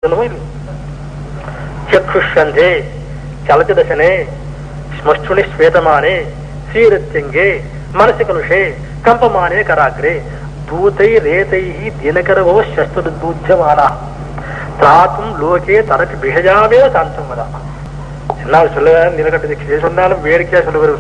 ಚಕ್ಷುಷಂಧೆ ಚಲಚದಶನೆ ಶ್ಮಶ್ಚುನಿ ಶ್ವೇತಮಾನೆ ಸೀರತ್ಯಂಗೆ ಮನಸ್ಸಿ ಕಲುಷೆ ಕಂಪಮಾನೆ ಕರಾಗ್ರೆ ದೂತೈ ರೇತೈ ದಿನಕರವೋ ಶಸ್ತ್ರದೂಜ್ಯಮಾನ திராத்தும் லோகே தனக்கு பிகஜாவே சாந்தம் வதா என்ன சொல்லுவார் நிலக்கட்டது சொன்னாலும் வேடிக்கையா சொல்லுவார்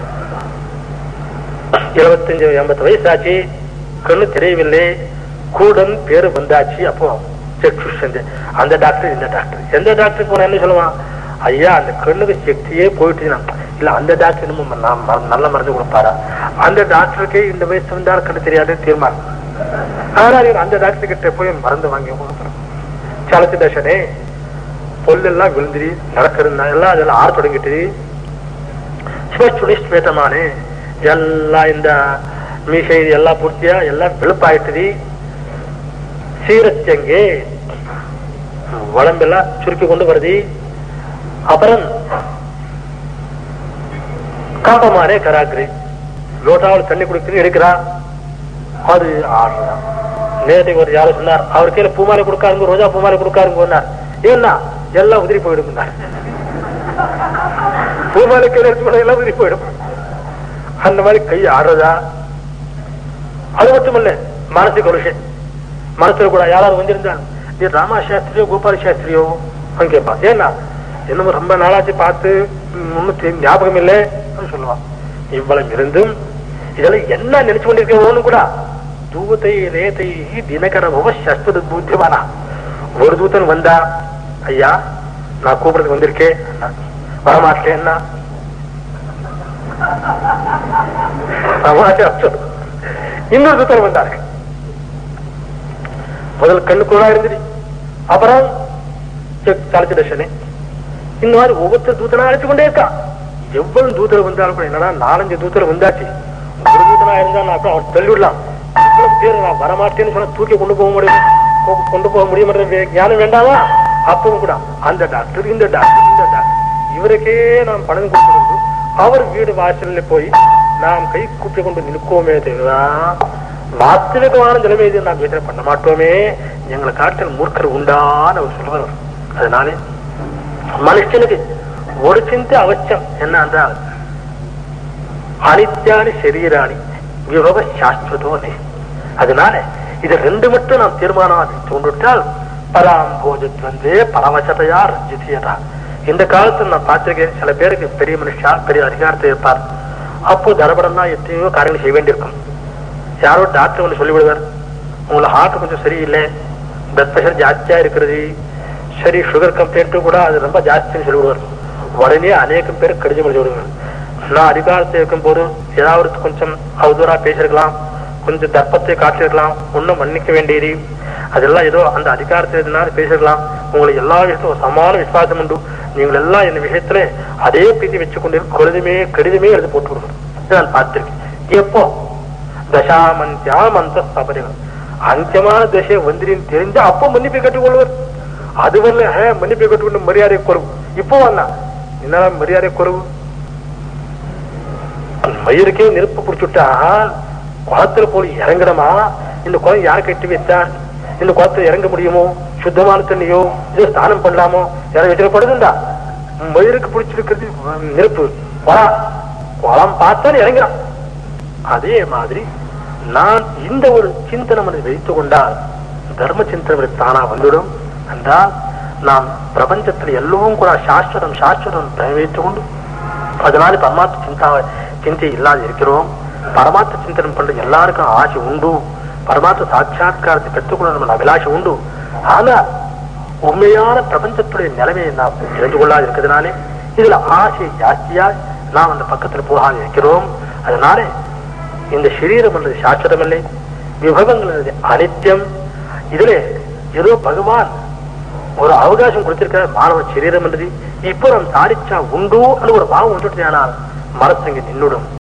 இருபத்தஞ்சு எண்பது வயசாச்சு கண்ணு தெரியவில்லை கூடன் பேரு வந்தாச்சு அப்போ செக்ஷுஷன் அந்த டாக்டர் இந்த டாக்டர் எந்த டாக்டர் போனா என்ன சொல்லுவான் ஐயா அந்த கண்ணுக்கு சக்தியே போயிட்டுனா இல்ல அந்த டாக்டர் இன்னமும் ந- ம- நல்ல மருந்து கொடுப்பாரா அந்த டாக்டருக்கே இந்த வயசு வந்தாலும் கண்ணு தெரியாது தீர்மானம் ஆனால் இவர் அந்த டாக்டர் கிட்ட போய் மருந்து வாங்கி கொடுக்குறோம் சலத்து தர்ஷனே பொல்லெல்லாம் விழுந்துரு நடக்கிறது எல்லாம் அதெல்லாம் ஆற தொடங்கிட்டு சுவச்சுடி ஸ்வேதமானே எல்லாம் இந்த மீசை இது எல்லாம் பூர்த்தியா எல்லாம் வெளுப்பாயிட்டுது சீரத்தங்கே உடம்பெல்லாம் சுருக்கி கொண்டு வருது அப்புறம் காப்பமானே கராக்குது லோட்டாவில் தண்ணி குடிக்கிறது எடுக்கிறா அது ஆடுறா நேரத்துக்கு ஒரு யாரும் சொன்னார் அவர் கீழே பூமாலை கொடுக்காருங்க ரோஜா பூமாலை கொடுக்காருங்க சொன்னார் ஏன்னா எல்லாம் உதிரி போயிடும் பூமாலை கீழே எடுத்து போனா எல்லாம் உதிரி போயிடும் அந்த மாதிரி கை ஆடுறதா அது மட்டுமல்ல மனசு கொலுஷன் மனசுல கூட யாராவது வந்திருந்தாங்க நீ ராமா சாஸ்திரியோ கோபால சாஸ்திரியோ அவன் கேட்பான் ஏன்னா என்னமோ ரொம்ப நாளாச்சு பார்த்து ம், ஒண்ணும் தெரி- ஞாபகம் இல்லை அப்படின்னு சொல்லுவான் இவ்வளவு இருந்தும் இதெல்லாம் என்ன நினைச்சு கொண்டிருக்கோன்னு கூட தூத்தை ரேத்தை தினகர பவ சஸ்திர பூத்தியமானா ஒரு தூத்தன் வந்தா ஐயா நான் கூப்பிடுறதுக்கு வந்திருக்கேன் வரமாட்டேன்னா இன்னொரு தூத்தர் வந்தாரு முதல் கண்ணுக்குள்ளா இருந்துச்சு அப்புறம் தலைச்சு தர்ஷனே இந்த மாதிரி ஒவ்வொருத்தர் தூத்தனா அழைச்சு கொண்டே இருக்கான் எவ்வளவு தூத்தர் வந்தாலும் கூட என்னடா நாலஞ்சு தூத்தர் வந்தாச்சு ஒரு தூத்தனா இருந்தா நான் கூட அவன் தள்ளி விடலாம் இவ்வளவு பேர் நான் வரமாட்டேன்னு சொன்னா தூக்கி கொண்டு போக முடியும் கொ- கொண்டு போக முடியும் ஞானம் வேண்டாமா அப்பவும் கூட அந்த டாக்டர் இந்த டாக்டர் இந்த டாக்டர் இவருக்கே நாம் பணம் கொடுத்து அவர் வீடு வாசல்ல போய் நாம் கை கூப்பி கொண்டு நிற்கோமே தவிர வாஸ்தவிகமான நிலைமை இது நாம் யோசனை பண்ண மாட்டோமே எங்களை காட்டில் மூர்க்கர் உண்டான்னு அவர் சொல்லுவார் அதனாலே மனுஷனுக்கு ஒரு சிந்தை அவசியம் என்ன என்றால் அனித்யானி சரீராணி விபவ சாஸ்வதோனே அதனால இது ரெண்டு மட்டும் நாம் தீர்மானம் தோன்றுட்டால் பராம்போஜத்வந்தே பரவசதையா ரஞ்சிதியதா இந்த காலத்துல நான் பார்த்திருக்கேன் சில பேருக்கு பெரிய மனுஷா பெரிய அதிகாரத்தை இருப்பார் அப்போ தரபடம்னா எத்தனையோ காரியங்கள் செய்ய வேண்டியிருக்கும் யாரோ டாக்டர் வந்து சொல்லிவிடுவார் உங்களை ஹார்ட் கொஞ்சம் சரியில்லை பிளட் பிரஷர் ஜாஸ்தியா இருக்கிறது சரி சுகர் கம்ப்ளைண்ட்டும் கூட அது ரொம்ப ஜாஸ்தின்னு சொல்லிவிடுவார் உடனே அநேகம் பேர் கடிதம் எழுதி விடுவார் நான் அதிகாரத்தில் இருக்கும் போது ஏதாவது கொஞ்சம் அவதூறா பேசிருக்கலாம் கொஞ்சம் தர்ப்பத்தை காட்டிருக்கலாம் ஒன்னும் மன்னிக்க வேண்டியது அதெல்லாம் ஏதோ அந்த அதிகாரத்தில் இருந்தாலும் பேசிருக்கலாம் உங்களுக்கு எல்லா விஷயத்தும் ஒரு சமான விசுவாசம் உண்டு நீங்கள் எல்லாம் இந்த விஷயத்துல அதே பிரீதி வச்சு கொண்டு கடிதமே கடிதமே எழுதி போட்டு விடுவார் இதை நான் பார்த்திருக்கேன் எப்போ தசாமந்தியாம் அந்த சபரிகள் அந்தியமான திசை வந்திரின்னு தெரிஞ்சா அப்போ மன்னிப்பை கற்றுக்கொள்வர் அது வரல "ஹே, மன்னிப்பை கற்றுக்கொண்டு மரியாதை குறைவு இப்போ வந்தா என்ன மரியாதை குறைவு மயிருக்கே நெருப்பு பிடிச்சுட்டா குளத்துல போய் இறங்கணுமா இந்த குளம் யார் கட்டி வச்சான் இந்த குளத்துல இறங்க முடியுமோ சுத்தமான தண்ணியோ இது ஸ்நானம் பண்ணலாமோ யாரும் வச்சிடப்படுதுண்டா மயிருக்கு பிடிச்சிருக்கிறது உம், நெருப்பு குளம் குளம் பார்த்தாலும் இறங்குறான் அதே மாதிரி நான் இந்த ஒரு சிந்தனை மனதை வைத்துக் கொண்டால் தர்ம சிந்தனை தானா வந்துடும் என்றால் நாம் பிரபஞ்சத்தில் எல்லோரும் கூட சாஸ்வதம் சாஸ்வதம் வைத்துக் கொண்டு அதனால பரமாத்ம சிந்தா சிந்தை இல்லாத இருக்கிறோம் பரமாத்ம சிந்தனம் பண்ற எல்லாருக்கும் ஆசை உண்டு பரமாத்ம சாட்சா்காரத்தை பெற்றுக்கொள்ள நம்ம அபிலாஷை உண்டு ஆனா உண்மையான பிரபஞ்சத்துடைய நிலைமையை நாம் தெரிந்து கொள்ளாது இருக்கிறதுனாலே இதுல ஆசை ஜாஸ்தியா நாம் அந்த பக்கத்துல போகாது இருக்கிறோம் அதனால இந்த சரீரம் என்றது சாஸ்வதமில்லை விபவங்கள் என்றது அனித்தியம் இதுல ஏதோ பகவான் ஒரு அவகாசம் கொடுத்திருக்கிற மாணவ சரீரம் என்றது இப்போ நாம் சாதிச்சா உண்டு என்று ஒரு பாவம் வந்துட்டு ஆனால் மரத்தங்க நின்னுடும்